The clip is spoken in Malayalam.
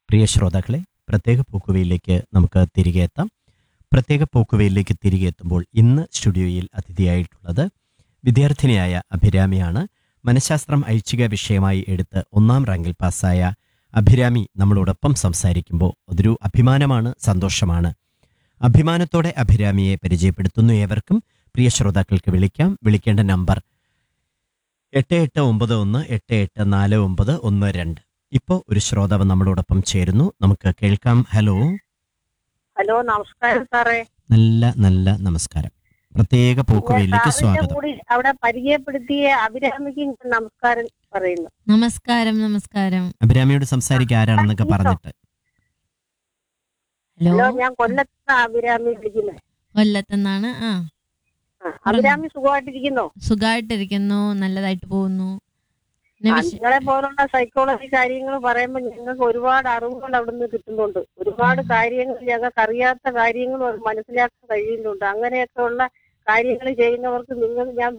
പ്രിയ ശ്രോതാക്കളെ പ്രത്യേക പോക്കുവയിലേക്ക് നമുക്ക് തിരികെ എത്താം പ്രത്യേക പോക്കുവയിലേക്ക് തിരികെ എത്തുമ്പോൾ ഇന്ന് സ്റ്റുഡിയോയിൽ അതിഥിയായിട്ടുള്ളത് വിദ്യാർത്ഥിനിയായ അഭിരാമിയാണ് മനഃശാസ്ത്രം ഐച്ഛിക വിഷയമായി എടുത്ത് ഒന്നാം റാങ്കിൽ പാസ്സായ അഭിരാമി നമ്മളോടൊപ്പം സംസാരിക്കുമ്പോൾ അതൊരു അഭിമാനമാണ് സന്തോഷമാണ് അഭിമാനത്തോടെ അഭിരാമിയെ പരിചയപ്പെടുത്തുന്നു ഏവർക്കും പ്രിയ ശ്രോതാക്കൾക്ക് വിളിക്കാം വിളിക്കേണ്ട നമ്പർ എട്ട് എട്ട് ഒമ്പത് ഒന്ന് എട്ട് എട്ട് നാല് ഒമ്പത് ഒന്ന് രണ്ട് ഇപ്പോൾ ഒരു ശ്രോതാവ് നമ്മളോടൊപ്പം ചേരുന്നു നമുക്ക് കേൾക്കാം ഹലോ ഹലോ നമസ്കാരം സാറേ നല്ല നല്ല നമസ്കാരം പ്രത്യേക പോക്കുവയിലേക്ക് സാറിന്റെ സ്വാഗതം കൂടി അവിടെ പരിചയപ്പെടുത്തിയ അഭിരാമിക്ക് ഞാൻ നമസ്കാരം പറയുന്നു നമസ്കാരം നമസ്കാരം അഭിരാമിയോട് സംസാരിക്കുക ആരാണെന്നൊക്കെ പറഞ്ഞിട്ട് ഹലോ ഹലോ ഞാൻ കൊല്ലത്ത് അഭിരാമി വിളിക്കുന്നത് കൊല്ലത്തുനിന്നാണ് ആ അഭിരാമി സുഖമായിട്ടിരിക്കുന്നോ സുഖമായിട്ടിരിക്കുന്നു നല്ലതായിട്ട് പോകുന്നു പിന്നെ വിശ- നിങ്ങളെ പോലുള്ള സൈക്കോളജി കാര്യങ്ങൾ പറയുമ്പോൾ ഞങ്ങൾക്ക് ഒരുപാട് അറിവുകൾ അവിടുന്ന് കിട്ടുന്നുണ്ട് ഒരുപാട് കാര്യങ്ങൾ ഞങ്ങൾക്ക് അറിയാത്ത കാര്യങ്ങളും അത് മനസ്സിലാക്കാൻ കഴിയുന്നുണ്ട് അങ്ങനെയൊക്കെ ഉള്ള കാര്യങ്ങൾ ചെയ്യുന്നവർക്ക് നിങ്ങൾ ഞാൻ